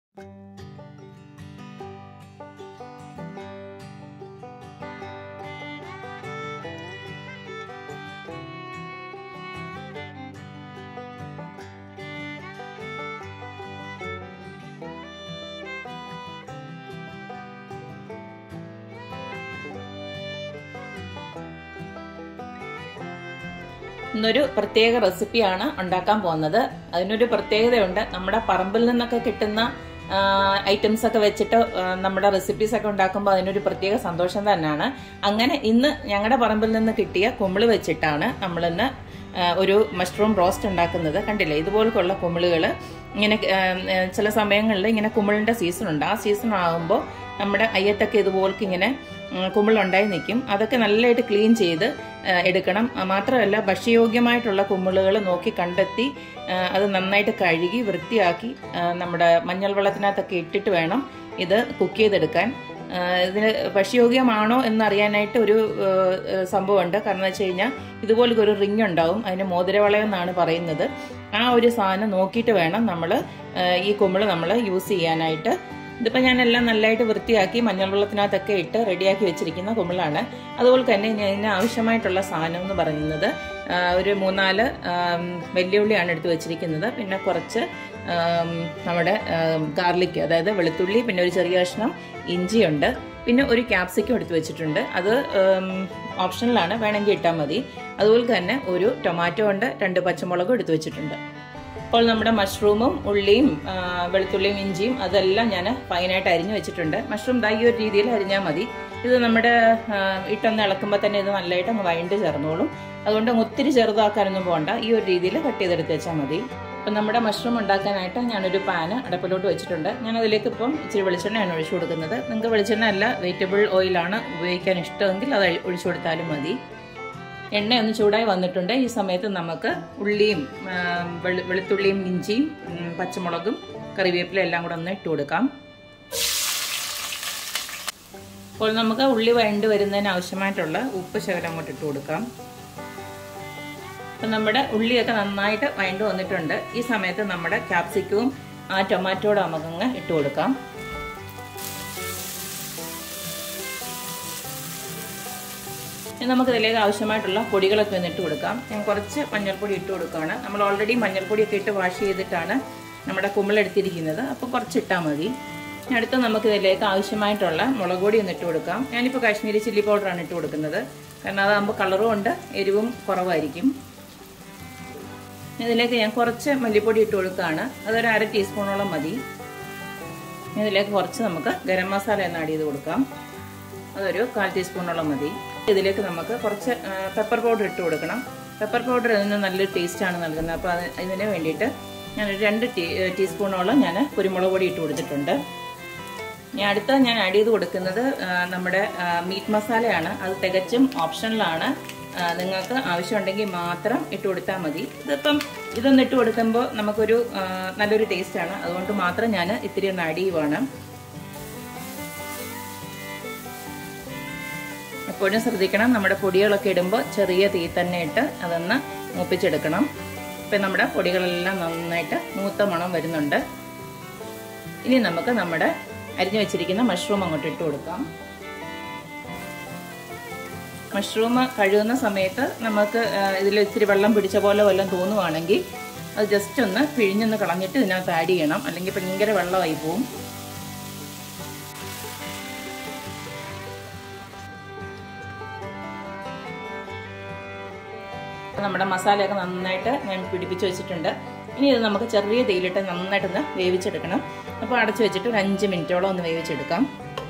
ഇന്നൊരു പ്രത്യേക റെസിപ്പിയാണ് ഉണ്ടാക്കാൻ പോകുന്നത് അതിനൊരു പ്രത്യേകതയുണ്ട് നമ്മുടെ പറമ്പിൽ നിന്നൊക്കെ കിട്ടുന്ന ഐറ്റംസ് ഒക്കെ വെച്ചിട്ട് ആ, നമ്മുടെ റെസിപ്പീസ് ഒക്കെ ഉണ്ടാക്കുമ്പോൾ അതിനൊരു പ്രത്യേക സന്തോഷം തന്നെയാണ് അങ്ങനെ ഇന്ന് ഞങ്ങളുടെ പറമ്പിൽ നിന്ന് കിട്ടിയ കുമിള് വെച്ചിട്ടാണ് നമ്മളിന്ന് ആ, ഒരു മഷ്റൂം റോസ്റ്റ് ഉണ്ടാക്കുന്നത് കണ്ടില്ലേ ഇതുപോലുള്ള കുമിളുകൾ ഇങ്ങനെ ആ, ആ, ചില സമയങ്ങളിൽ ഇങ്ങനെ കുമിളിന്റെ സീസൺ ഉണ്ട് ആ സീസൺ ആകുമ്പോൾ നമ്മുടെ അയ്യത്തൊക്കെ ഇതുപോലേക്ക് ഇങ്ങനെ ഉം, കുമിളുണ്ടായി നിൽക്കും അതൊക്കെ നല്ലതായിട്ട് ക്ലീൻ ചെയ്ത് ആ, എടുക്കണം ആ, മാത്രമല്ല ഭക്ഷ്യയോഗ്യമായിട്ടുള്ള കുമിളുകൾ നോക്കി കണ്ടെത്തി ആ, അത് നന്നായിട്ട് കഴുകി വൃത്തിയാക്കി ആ, നമ്മുടെ മഞ്ഞൾ വെള്ളത്തിനകത്തൊക്കെ ഇട്ടിട്ട് വേണം ഇത് കുക്ക് ചെയ്തെടുക്കാൻ ആ, ഇതിന് ഭക്ഷ്യയോഗ്യമാണോ എന്നറിയാനായിട്ട് ഒരു ആ, ആ, സംഭവമുണ്ട് കാരണം എന്ന് വെച്ച് കഴിഞ്ഞാൽ ഇതുപോലൊക്കെ ഒരു റിങ് ഉണ്ടാവും അതിന് മോതിരവളയം എന്നാണ് പറയുന്നത് ആ ഒരു സാധനം നോക്കിയിട്ട് വേണം നമ്മൾ ഈ കുമിള് നമ്മൾ യൂസ് ചെയ്യാനായിട്ട് ഇതിപ്പോൾ ഞാൻ എല്ലാം നല്ലതായിട്ട് വൃത്തിയാക്കി മഞ്ഞൾ വെള്ളത്തിനകത്തൊക്കെ ഇട്ട് റെഡിയാക്കി വെച്ചിരിക്കുന്ന കുമിളാണ് അതുപോലെ തന്നെ ഇനി അതിന് ആവശ്യമായിട്ടുള്ള സാധനം എന്ന് പറയുന്നത് ആ, ഒരു മൂന്നാല് ആം, വെല്ലുള്ളിയാണ് എടുത്ത് വെച്ചിരിക്കുന്നത് പിന്നെ കുറച്ച് ആം, നമ്മുടെ ഗാർലിക് അതായത് വെളുത്തുള്ളി പിന്നെ ഒരു ചെറിയ കഷ്ണം ഇഞ്ചിയുണ്ട് പിന്നെ ഒരു ക്യാപ്സിക്കം എടുത്ത് വെച്ചിട്ടുണ്ട് അത് ആം, ഓപ്ഷണലാണ് വേണമെങ്കിൽ ഇട്ടാൽ മതി അതുപോലെ തന്നെ ഒരു ടൊമാറ്റോ ഉണ്ട് രണ്ട് പച്ചമുളകും എടുത്ത് വെച്ചിട്ടുണ്ട് അപ്പോൾ നമ്മുടെ മഷ്റൂമും ഉള്ളിയും ആ, വെളുത്തുള്ളിയും ഇഞ്ചിയും അതെല്ലാം ഞാൻ ഫൈനായിട്ട് അരിഞ്ഞു വെച്ചിട്ടുണ്ട് മഷ്റൂം ദാ ഈ ഒരു രീതിയിൽ അരിഞ്ഞാൽ മതി ഇത് നമ്മുടെ ആ, ഇട്ടൊന്ന് ഇളക്കുമ്പോൾ തന്നെ ഇത് നല്ലതായിട്ട് അങ്ങ് വഴണ്ട് ചേർന്നോളും അതുകൊണ്ട് അങ്ങ് ഒത്തിരി ചെറുതാക്കാനൊന്നും പോകണ്ട ഈ ഒരു രീതിയിൽ കട്ട് ചെയ്തെടുത്ത് വെച്ചാൽ മതി അപ്പം നമ്മുടെ മഷ്റൂം ഉണ്ടാക്കാനായിട്ട് ഞാനൊരു പാന് അടപ്പിലോട്ട് വെച്ചിട്ടുണ്ട് ഞാൻ അതിലേക്ക് ഇപ്പം ഇച്ചിരി വെളിച്ചെണ്ണയാണ് ഒഴിച്ചു കൊടുക്കുന്നത് നിങ്ങൾക്ക് വെളിച്ചെണ്ണ അല്ല വെജിറ്റബിൾ ഓയിലാണ് ഉപയോഗിക്കാൻ ഇഷ്ടമെങ്കിൽ അത് ഒഴിച്ചു കൊടുത്താലും മതി എണ്ണ ഒന്ന് ചൂടായി വന്നിട്ടുണ്ട് ഈ സമയത്ത് നമുക്ക് ഉള്ളിയും ആ, വെളു- വെളുത്തുള്ളിയും ഇഞ്ചിയും ഉം, പച്ചമുളകും കറിവേപ്പില എല്ലാം കൂടെ ഒന്ന് ഇട്ട് കൊടുക്കാം അപ്പോൾ നമുക്ക് ഉള്ളി വഴണ്ട് വരുന്നതിന് ആവശ്യമായിട്ടുള്ള ഉപ്പ് ശകലം അങ്ങോട്ട് ഇട്ട് കൊടുക്കാം അപ്പം നമ്മുടെ ഉള്ളിയൊക്കെ നന്നായിട്ട് വഴണ്ട് വന്നിട്ടുണ്ട് ഈ സമയത്ത് നമ്മുടെ ക്യാപ്സിക്കവും ആ ടൊമാറ്റോയുടെ നമുക്കങ്ങ് ഇട്ട് കൊടുക്കാം ഇനി നമുക്ക് ഇതിലേക്ക് ആവശ്യമായിട്ടുള്ള പൊടികളൊക്കെ ഒന്ന് ഇട്ട് കൊടുക്കാം ഞാൻ കുറച്ച് മഞ്ഞൾപ്പൊടി ഇട്ട് കൊടുക്കുകയാണ് നമ്മൾ ഓൾറെഡി മഞ്ഞൾപ്പൊടിയൊക്കെ ഇട്ട് വാഷ് ചെയ്തിട്ടാണ് നമ്മുടെ കുമ്പിളെടുത്തിരിക്കുന്നത് അപ്പോൾ കുറച്ച് ഇട്ടാൽ മതി ഇനി അടുത്ത് നമുക്ക് ഇതിലേക്ക് ആവശ്യമായിട്ടുള്ള മുളക് പൊടി ഒന്ന് ഇട്ട് കൊടുക്കാം ഞാനിപ്പോൾ കാശ്മീരി ചില്ലി പൗഡറാണ് ഇട്ട് കൊടുക്കുന്നത് കാരണം അതാകുമ്പോൾ കളറും ഉണ്ട് എരിവും കുറവായിരിക്കും ഇതിലേക്ക് ഞാൻ കുറച്ച് മല്ലിപ്പൊടി ഇട്ട് കൊടുക്കുകയാണ് അതൊരു അര ടീസ്പൂണോളം മതി ഇനി ഇതിലേക്ക് കുറച്ച് നമുക്ക് ഗരം മസാല ഒന്ന് ആഡ് ചെയ്ത് കൊടുക്കാം അതൊരു കാൽ ടീസ്പൂണോളം മതി ഇതിലേക്ക് നമുക്ക് കുറച്ച് പെപ്പർ പൗഡർ ഇട്ട് കൊടുക്കണം പെപ്പർ പൗഡർ ഇതിന് നല്ലൊരു ടേസ്റ്റാണ് നൽകുന്നത് അപ്പോൾ അത് ഇതിന് വേണ്ടിയിട്ട് ഞാനൊരു രണ്ട് ടീ ടീസ്പൂണോളം ഞാൻ കുരുമുളക് പൊടി ഇട്ട് കൊടുത്തിട്ടുണ്ട് ഇനി അടുത്ത ഞാൻ ആഡ് ചെയ്ത് കൊടുക്കുന്നത് ആ, നമ്മുടെ മീറ്റ് മസാലയാണ് അത് തികച്ചും ഓപ്ഷണലാണ് ആ, നിങ്ങൾക്ക് ആവശ്യമുണ്ടെങ്കിൽ മാത്രം ഇട്ട് കൊടുത്താൽ മതി ഇതിപ്പം ഇതൊന്ന് ഇട്ട് കൊടുക്കുമ്പോൾ നമുക്കൊരു ആ, നല്ലൊരു ടേസ്റ്റാണ് അതുകൊണ്ട് മാത്രം ഞാൻ ഇത്തിരി ഒന്ന് ആഡ് ചെയ്യുവാണ് എപ്പോഴും ശ്രദ്ധിക്കണം നമ്മുടെ പൊടികളൊക്കെ ഇടുമ്പോൾ ചെറിയ തീ തന്നെ ഇട്ട് അതൊന്ന് മൂപ്പിച്ചെടുക്കണം ഇപ്പം നമ്മുടെ പൊടികളെല്ലാം നന്നായിട്ട് മൂത്ത മണം വരുന്നുണ്ട് ഇനി നമുക്ക് നമ്മുടെ അരിഞ്ഞു വെച്ചിരിക്കുന്ന മഷ്റൂം അങ്ങോട്ട് ഇട്ട് കൊടുക്കാം മഷ്റൂം കഴുകുന്ന സമയത്ത് നമുക്ക് ഇതിൽ ഇച്ചിരി വെള്ളം പിടിച്ച പോലെ വല്ലതും തോന്നുവാണെങ്കിൽ അത് ജസ്റ്റ് ഒന്ന് പിഴിഞ്ഞൊന്ന് കളഞ്ഞിട്ട് ഇതിനകത്ത് ആഡ് ചെയ്യണം അല്ലെങ്കിൽ ഭയങ്കര വെള്ളമായി പോവും നമ്മുടെ മസാലയൊക്കെ നന്നായിട്ട് ഞാൻ പിടിപ്പിച്ച് വെച്ചിട്ടുണ്ട് ഇനി ഇത് നമുക്ക് ചെറിയ തീയിലിട്ട് നന്നായിട്ടൊന്ന് വേവിച്ചെടുക്കണം അപ്പോൾ അടച്ചു വെച്ചിട്ട് ഒരു അഞ്ച് മിനിറ്റോളം ഒന്ന് വേവിച്ചെടുക്കാം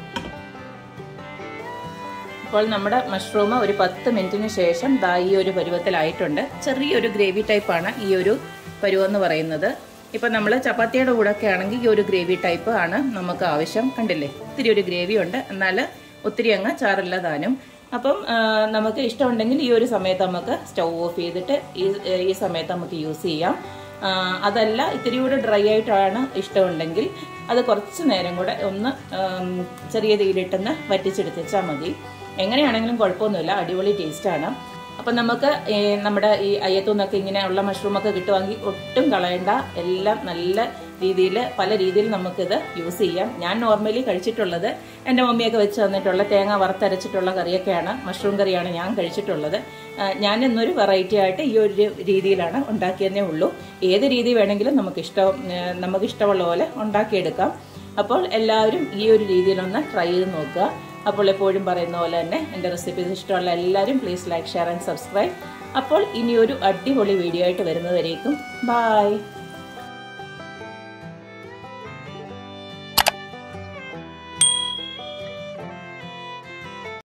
അപ്പോൾ നമ്മുടെ മഷ്റൂം ഒരു പത്ത് മിനിറ്റിന് ശേഷം ദാ ഈ ഒരു പരുവത്തിലായിട്ടുണ്ട് ചെറിയൊരു ഗ്രേവി ടൈപ്പാണ് ഈ ഒരു പരുവം എന്ന് പറയുന്നത് ഇപ്പം നമ്മൾ ചപ്പാത്തിയുടെ കൂടെ ഒക്കെ ആണെങ്കിൽ ഈ ഒരു ഗ്രേവി ടൈപ്പ് ആണ് നമുക്ക് ആവശ്യം കണ്ടില്ലേ ഒത്തിരി ഒരു ഗ്രേവി ഉണ്ട് എന്നാൽ ഒത്തിരി അങ്ങ് ചാറില്ല താനും അപ്പം ആ, നമുക്ക് ഇഷ്ടമുണ്ടെങ്കിൽ ഈ ഒരു സമയത്ത് നമുക്ക് സ്റ്റൗ ഓഫ് ചെയ്തിട്ട് ഈ ഈ സമയത്ത് നമുക്ക് യൂസ് ചെയ്യാം ആ, അതല്ല ഇത്തിരി കൂടെ ഡ്രൈ ആയിട്ടാണ് ഇഷ്ടമുണ്ടെങ്കിൽ അത് കുറച്ച് നേരം കൂടെ ഒന്ന് ആം, ചെറിയ തീയിലിട്ടൊന്ന് വറ്റിച്ചെടുത്ത് വെച്ചാൽ മതി എങ്ങനെയാണെങ്കിലും കുഴപ്പമൊന്നുമില്ല അടിപൊളി ടേസ്റ്റാണ് അപ്പം നമുക്ക് ഈ നമ്മുടെ ഈ അയ്യത്തു നിന്നൊക്കെ ഇങ്ങനെ ഉള്ള മഷ്റൂമൊക്കെ കിട്ടുവാണെങ്കിൽ ഒട്ടും കളയണ്ട എല്ലാം നല്ല രീതിയിൽ പല രീതിയിൽ നമുക്കിത് യൂസ് ചെയ്യാം ഞാൻ നോർമലി കഴിച്ചിട്ടുള്ളത് എൻ്റെ മമ്മിയൊക്കെ വെച്ച് തന്നിട്ടുള്ള തേങ്ങ വറുത്തരച്ചിട്ടുള്ള കറിയൊക്കെയാണ് മഷ്റൂം കറിയാണ് ഞാൻ കഴിച്ചിട്ടുള്ളത് ആ, ഞാൻ ഇന്നൊരു വെറൈറ്റി ആയിട്ട് ഈ ഒരു രീതിയിലാണ് ഉണ്ടാക്കിയതേ ഉള്ളൂ ഏത് രീതി വേണമെങ്കിലും നമുക്ക് ഇഷ്ടം നമുക്ക് ഇഷ്ടമുള്ള പോലെ ഉണ്ടാക്കിയെടുക്കാം അപ്പോൾ എല്ലാവരും ഈ ഒരു രീതിയിലൊന്ന് ട്രൈ ചെയ്ത് നോക്കുക അപ്പോൾ എപ്പോഴും പറയുന്ന പോലെ തന്നെ എൻ്റെ റെസിപ്പീസ് ഇഷ്ടമുള്ള എല്ലാവരും please like share and subscribe അപ്പോൾ ഇനി ഒരു അടിപൊളി വീഡിയോ ആയിട്ട് വരുന്നവരേക്കും ബായ്